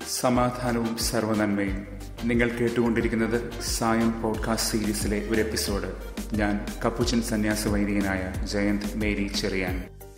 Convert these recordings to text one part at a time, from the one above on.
സമാധാനവും സർവനന്മയും നിങ്ങൾ കേട്ടുകൊണ്ടിരിക്കുന്നത് സായം പോഡ്കാസ്റ്റ് സീരീസിലെ ഒരു എപ്പിസോഡ് ഞാൻ കപ്പുച്ചൻ സന്യാസ വൈദികനായ ജയന്ത് മേരി ചെറിയാൻ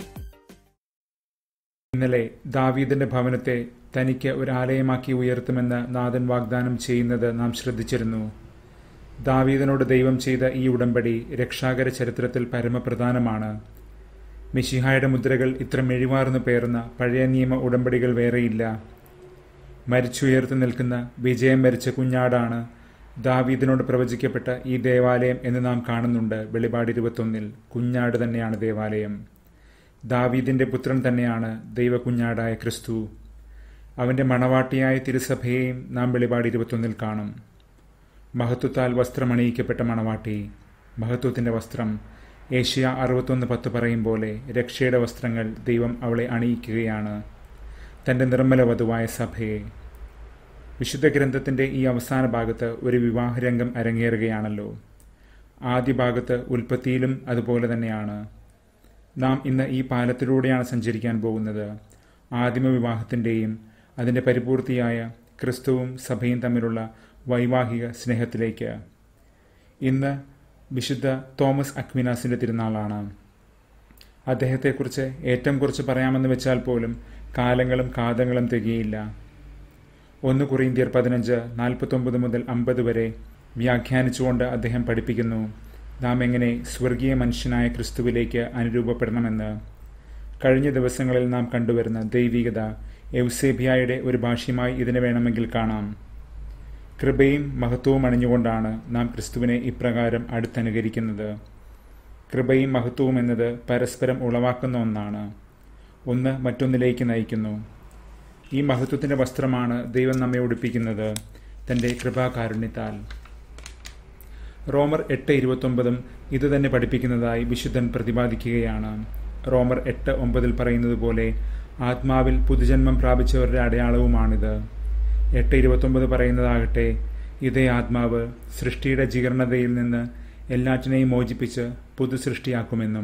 ഇന്നലെ ദാവീദിന്റെ ഭവനത്തെ തനിക്ക് ഒരു ആലയമാക്കി ഉയർത്തുമെന്ന് നാഥൻ വാഗ്ദാനം ചെയ്യുന്നത് നാം ശ്രദ്ധിച്ചിരുന്നു ദാവീദിനോട് ദൈവം ചെയ്ത ഈ ഉടമ്പടി രക്ഷാകര ചരിത്രത്തിൽ പരമപ്രധാനമാണ് മിഷിഹായുടെ മുദ്രകൾ ഇത്ര മെഴിവാർന്നു പേർന്ന പഴയ നിയമ ഉടമ്പടികൾ വേറെയില്ല മരിച്ചുയർത്ത് നിൽക്കുന്ന വിജയം വരിച്ച കുഞ്ഞാടാണ് ദാവീദിനോട് പ്രവചിക്കപ്പെട്ട ഈ ദേവാലയം എന്ന് നാം കാണുന്നുണ്ട് വെളിപാട് ഇരുപത്തൊന്നിൽ കുഞ്ഞാട് തന്നെയാണ് ദേവാലയം ദാവീദിന്റെ പുത്രൻ തന്നെയാണ് ദൈവകുഞ്ഞാടായ ക്രിസ്തു അവന്റെ മണവാട്ടിയായ തിരുസഭയെയും നാം വെളിപാട് ഇരുപത്തൊന്നിൽ കാണും മഹത്വത്താൽ വസ്ത്രമണിയിക്കപ്പെട്ട മണവാട്ടി മഹത്വത്തിന്റെ വസ്ത്രം ഏഷ്യ അറുപത്തൊന്ന് പത്ത് പറയും പോലെ രക്ഷയുടെ വസ്ത്രങ്ങൾ ദൈവം അവളെ അണിയിക്കുകയാണ് തന്റെ നിർമ്മല വധുവായ സഭയെ വിശുദ്ധ ഗ്രന്ഥത്തിന്റെ ഈ അവസാന ഭാഗത്ത് ഒരു വിവാഹരംഗം അരങ്ങേറുകയാണല്ലോ ആദ്യ ഭാഗത്ത് ഉൽപ്പത്തിയിലും അതുപോലെ തന്നെയാണ് നാം ഇന്ന് ഈ പാലത്തിലൂടെയാണ് സഞ്ചരിക്കാൻ പോകുന്നത് ആദിമ വിവാഹത്തിൻ്റെയും അതിൻ്റെ പരിപൂർത്തിയായ ക്രിസ്തുവും സഭയും തമ്മിലുള്ള വൈവാഹിക സ്നേഹത്തിലേക്ക് ഇന്ന് വിശുദ്ധ തോമസ് അക്വിനാസിൻ്റെ തിരുനാളാണ് അദ്ദേഹത്തെക്കുറിച്ച് ഏറ്റവും കുറച്ച് പറയാമെന്ന് വെച്ചാൽ പോലും കാലങ്ങളും കാതങ്ങളും തികയില്ല ഒന്ന് കുറിന്തിയർ പതിനഞ്ച് നാൽപ്പത്തൊമ്പത് മുതൽ അമ്പത് വരെ വ്യാഖ്യാനിച്ചുകൊണ്ട് അദ്ദേഹം പഠിപ്പിക്കുന്നു നാം എങ്ങനെ സ്വർഗീയ മനുഷ്യനായ ക്രിസ്തുവിലേക്ക് അനുരൂപപ്പെടണമെന്ന് കഴിഞ്ഞ ദിവസങ്ങളിൽ നാം കണ്ടുവരുന്ന ദൈവികത എവ്സേബിയായുടെ ഒരു ഭാഷ്യമായി ഇതിനെ വേണമെങ്കിൽ കാണാം കൃപയും മഹത്വവും അണിഞ്ഞുകൊണ്ടാണ് നാം ക്രിസ്തുവിനെ ഇപ്രകാരം അടുത്തനുകരിക്കുന്നത് കൃപയും മഹത്വവും എന്നത് പരസ്പരം ഉളവാക്കുന്ന ഒന്നാണ് ഒന്ന് മറ്റൊന്നിലേക്ക് നയിക്കുന്നു ഈ മഹത്വത്തിന്റെ വസ്ത്രമാണ് ദൈവം നമ്മെ ഉടുപ്പിക്കുന്നത് തന്റെ കൃപാകാരുണ്യത്താൽ റോമർ എട്ട് ഇരുപത്തൊമ്പതും ഇത് തന്നെ പഠിപ്പിക്കുന്നതായി വിശുദ്ധൻ പ്രതിപാദിക്കുകയാണ് റോമർ എട്ട് ഒമ്പതിൽ പറയുന്നത് പോലെ ആത്മാവിൽ പുതുജന്മം പ്രാപിച്ചവരുടെ അടയാളവുമാണിത് എട്ട് ഇരുപത്തൊമ്പത് പറയുന്നതാകട്ടെ ഇതേ ആത്മാവ് സൃഷ്ടിയുടെ ജീർണതയിൽ നിന്ന് എല്ലാറ്റിനെയും മോചിപ്പിച്ച് പുതു സൃഷ്ടിയാക്കുമെന്നും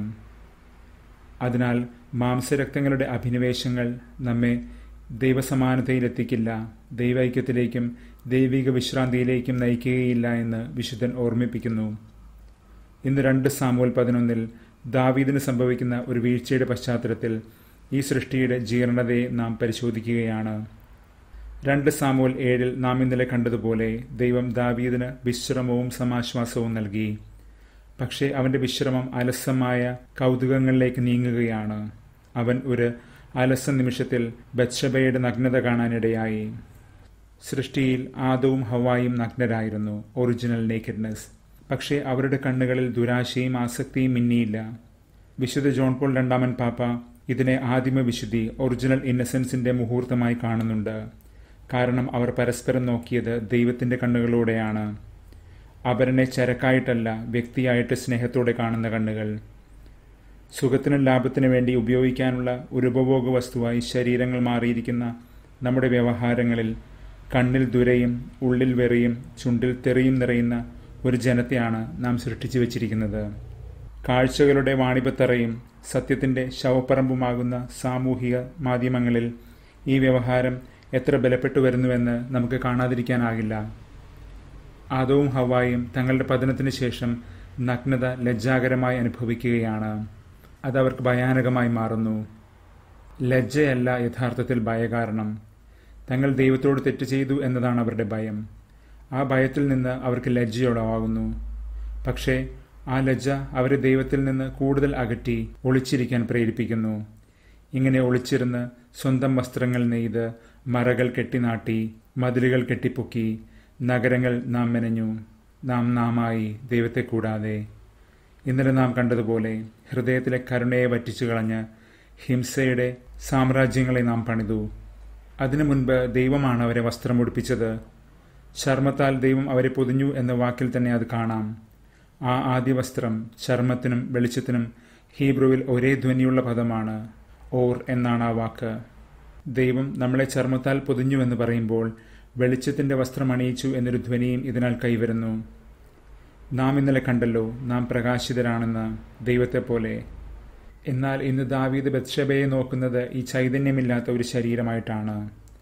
അതിനാൽ മാംസരക്തങ്ങളുടെ അഭിനിവേശങ്ങൾ നമ്മെ ദൈവസമാനതയിലെത്തിക്കില്ല ദൈവൈക്യത്തിലേക്കും ദൈവിക വിശ്രാന്തിയിലേക്കും നയിക്കുകയില്ല എന്ന് വിശുദ്ധൻ ഓർമ്മിപ്പിക്കുന്നു ഇന്ന് രണ്ട് സാമൂൽ പതിനൊന്നിൽ ദാവീദിന് സംഭവിക്കുന്ന ഒരു വീഴ്ചയുടെ പശ്ചാത്തലത്തിൽ ഈ സൃഷ്ടിയുടെ ജീർണതയെ നാം പരിശോധിക്കുകയാണ് രണ്ട് സാമൂൽ ഏഴിൽ നാം ഇന്നലെ കണ്ടതുപോലെ ദൈവം ദാവീദിന് വിശ്രമവും സമാശ്വാസവും നൽകി പക്ഷേ അവന്റെ വിശ്രമം അലസമായ കൗതുകങ്ങളിലേക്ക് നീങ്ങുകയാണ് അവൻ ഒരു അലസ നിമിഷത്തിൽ ബത്ഷബയുടെ നഗ്നത കാണാനിടയായി സൃഷ്ടിയിൽ ആദവും ഹവായും നഗ്നരായിരുന്നു ഒറിജിനൽ നേക്കഡ്നെസ് പക്ഷേ അവരുടെ കണ്ണുകളിൽ ദുരാശയും ആസക്തിയും മിന്നിയില്ല വിശുദ്ധ ജോൺ പോൾ രണ്ടാമൻ പാപ്പ ഇതിനെ ആദിമ വിശുദ്ധി ഒറിജിനൽ ഇന്നസെൻസിന്റെ മുഹൂർത്തമായി കാണുന്നുണ്ട് കാരണം അവർ പരസ്പരം നോക്കിയത് ദൈവത്തിന്റെ കണ്ണുകളോടെയാണ് അവരനെ ചരക്കായിട്ടല്ല വ്യക്തിയായിട്ട് സ്നേഹത്തോടെ കാണുന്ന കണ്ണുകൾ സുഖത്തിനും ലാഭത്തിനു വേണ്ടി ഉപയോഗിക്കാനുള്ള ഒരു ഉപഭോഗ വസ്തുവായി ശരീരങ്ങൾ മാറിയിരിക്കുന്ന നമ്മുടെ വ്യവഹാരങ്ങളിൽ കണ്ണിൽ ദുരയും ഉള്ളിൽ വെറിയും ചുണ്ടിൽ തെറിയും നിറയുന്ന ഒരു ജനത്തെയാണ് നാം സൃഷ്ടിച്ചു വച്ചിരിക്കുന്നത് കാഴ്ചകളുടെ വാണിപത്തറയും സത്യത്തിന്റെ ശവപ്പറമ്പുമാകുന്ന സാമൂഹിക മാധ്യമങ്ങളിൽ ഈ വ്യവഹാരം എത്ര ബലപ്പെട്ടു വരുന്നുവെന്ന് നമുക്ക് കാണാതിരിക്കാനാകില്ല ആദവും ഹവായും തങ്ങളുടെ പതനത്തിന് ശേഷം നഗ്നത ലജ്ജാകരമായി അനുഭവിക്കുകയാണ് അത് അവർക്ക് ഭയാനകമായി മാറുന്നു ലജ്ജയല്ല യഥാർത്ഥത്തിൽ ഭയകാരണം തങ്ങൾ ദൈവത്തോട് തെറ്റ് ചെയ്തു എന്നതാണ് അവരുടെ ഭയം ആ ഭയത്തിൽ നിന്ന് അവർക്ക് ലജ്ജയുളവാകുന്നു പക്ഷേ ആ ലജ്ജ അവരെ ദൈവത്തിൽ നിന്ന് കൂടുതൽ അകറ്റി ഒളിച്ചിരിക്കാൻ പ്രേരിപ്പിക്കുന്നു ഇങ്ങനെ ഒളിച്ചിരുന്ന് സ്വന്തം വസ്ത്രങ്ങൾ നെയ്ത് മറകൾ കെട്ടിനാട്ടി മതിലുകൾ കെട്ടിപ്പൊക്കി നഗരങ്ങൾ നാം മെനഞ്ഞു നാം നാമായി ദൈവത്തെ കൂടാതെ ഇന്നലെ നാം കണ്ടതുപോലെ ഹൃദയത്തിലെ കരുണയെ വറ്റിച്ചു കളഞ്ഞ് ഹിംസയുടെ സാമ്രാജ്യങ്ങളെ നാം പണിതു അതിനു മുൻപ് ദൈവമാണ് അവരെ വസ്ത്രം ഉടുപ്പിച്ചത് ചർമ്മത്താൽ ദൈവം അവരെ പൊതിഞ്ഞു എന്ന വാക്കിൽ തന്നെ അത് കാണാം ആ ആദ്യ വസ്ത്രം ചർമ്മത്തിനും വെളിച്ചത്തിനും ഹീബ്രുവിൽ ഒരേ ധ്വനിയുള്ള പദമാണ് ഓർ എന്നാണ് ആ വാക്ക് ദൈവം നമ്മളെ ചർമ്മത്താൽ പൊതിഞ്ഞുവെന്ന് പറയുമ്പോൾ വെളിച്ചത്തിന്റെ വസ്ത്രം അണിയിച്ചു എന്നൊരു ധ്വനിയും ഇതിനാൽ കൈവരുന്നു നാം ഇന്നലെ കണ്ടല്ലോ നാം പ്രകാശിതരാണെന്ന് ദൈവത്തെ പോലെ എന്നാൽ ഇന്ന് ദാവീദ് ബത്ഷബയെ നോക്കുന്നത് ഈ ചൈതന്യമില്ലാത്ത ഒരു ശരീരമായിട്ടാണ്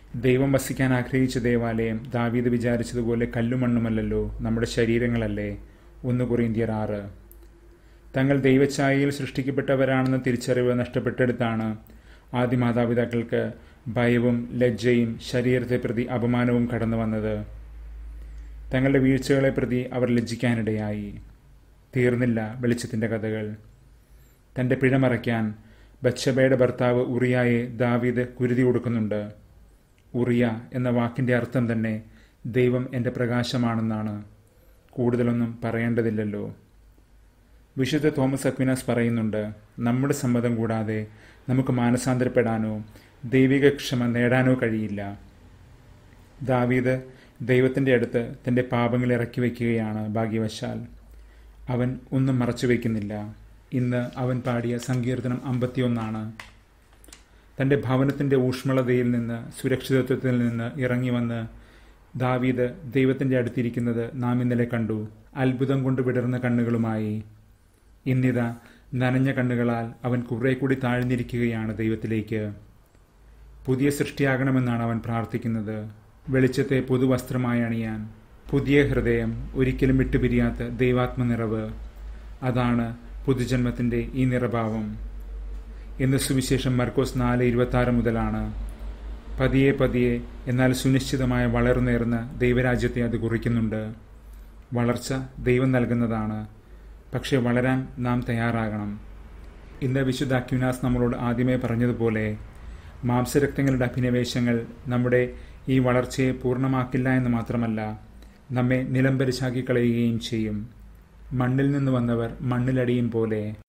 ദൈവം വസിക്കാൻ ആഗ്രഹിച്ച ദേവാലയം ദാവീദ് വിചാരിച്ചതുപോലെ കല്ലുമണ്ണുമല്ലല്ലോ നമ്മുടെ ശരീരങ്ങളല്ലേ ഒന്ന് കൊറിന്തിയർ ആറ് തങ്ങൾ ദൈവഛായയിൽ സൃഷ്ടിക്കപ്പെട്ടവരാണെന്ന തിരിച്ചറിവ് നഷ്ടപ്പെട്ടെടുത്താണ് ആദ്യ മാതാപിതാക്കൾക്ക് ഭയവും ലജ്ജയും ശരീരത്തെ പ്രതി അപമാനവും കടന്നു വന്നത് തങ്ങളുടെ വീഴ്ചകളെ പ്രതി അവർ ലജ്ജിക്കാനിടയായി തീർന്നില്ല വെളിച്ചത്തിന്റെ കഥകൾ തന്റെ പിഴ മറയ്ക്കാൻ ബച്ചബയുടെ ഭർത്താവ് ഉറിയായെ ദാവീദ് കുരുതി കൊടുക്കുന്നുണ്ട് ഉറിയ എന്ന വാക്കിന്റെ അർത്ഥം തന്നെ ദൈവം എൻ്റെ പ്രകാശമാണെന്നാണ് കൂടുതലൊന്നും പറയേണ്ടതില്ലല്ലോ വിശുദ്ധ തോമസ് അക്വിനാസ് പറയുന്നുണ്ട് നമ്മുടെ സമ്മതം കൂടാതെ നമുക്ക് മാനസാന്തരപ്പെടാനോ ദൈവിക ക്ഷമ നേടാനോ കഴിയില്ല ദാവീദ് ദൈവത്തിൻ്റെ അടുത്ത് തൻ്റെ പാപങ്ങൾ ഇറക്കി വയ്ക്കുകയാണ് ഭാഗ്യവശാൽ അവൻ ഒന്നും മറച്ചു വയ്ക്കുന്നില്ല ഇന്ന് അവൻ പാടിയ സങ്കീർത്തനം അമ്പത്തിയൊന്നാണ് തൻ്റെ ഭവനത്തിൻ്റെ ഊഷ്മളതയിൽ നിന്ന് സുരക്ഷിതത്വത്തിൽ നിന്ന് ഇറങ്ങി വന്ന് ദാവീദ് ദൈവത്തിൻ്റെ അടുത്തിരിക്കുന്നത് നാം ഇന്നലെ കണ്ടു അത്ഭുതം കൊണ്ട് വിടർന്ന കണ്ണുകളുമായി ഇന്നിതാ നനഞ്ഞ കണ്ണുകളാൽ അവൻ കുറെ കൂടി താഴ്ന്നിരിക്കുകയാണ് ദൈവത്തിലേക്ക് പുതിയ സൃഷ്ടിയാകണമെന്നാണ് അവൻ പ്രാർത്ഥിക്കുന്നത് വെളിച്ചത്തെ പുതുവസ്ത്രമായി അണിയാൻ പുതിയ ഹൃദയം ഒരിക്കലും വിട്ടുപിരിയാത്ത ദൈവാത്മനിറവ് അതാണ് പുതുജന്മത്തിൻ്റെ ഈ നിറഭാവം എന്ന് സുവിശേഷം മർക്കോസ് നാല് ഇരുപത്തി ആറ് മുതലാണ് പതിയെ പതിയെ എന്നാൽ സുനിശ്ചിതമായ വളർന്നേർന്ന് ദൈവരാജ്യത്തെ അത് കുറിക്കുന്നുണ്ട് വളർച്ച ദൈവം നൽകുന്നതാണ് പക്ഷെ വളരാൻ നാം തയ്യാറാകണം ഇന്ന് വിശുദ്ധ അക്യുനാസ് നമ്മളോട് ആദ്യമേ പറഞ്ഞതുപോലെ മാംസരക്തങ്ങളുടെ അഭിനിവേശങ്ങൾ നമ്മുടെ ഈ വളർച്ചയെ പൂർണ്ണമാക്കില്ല എന്ന് മാത്രമല്ല നമ്മെ നിലംപരിശാക്കി കളയുകയും ചെയ്യും മണ്ണിൽ നിന്ന് വന്നവർ മണ്ണിലടിയും പോലെ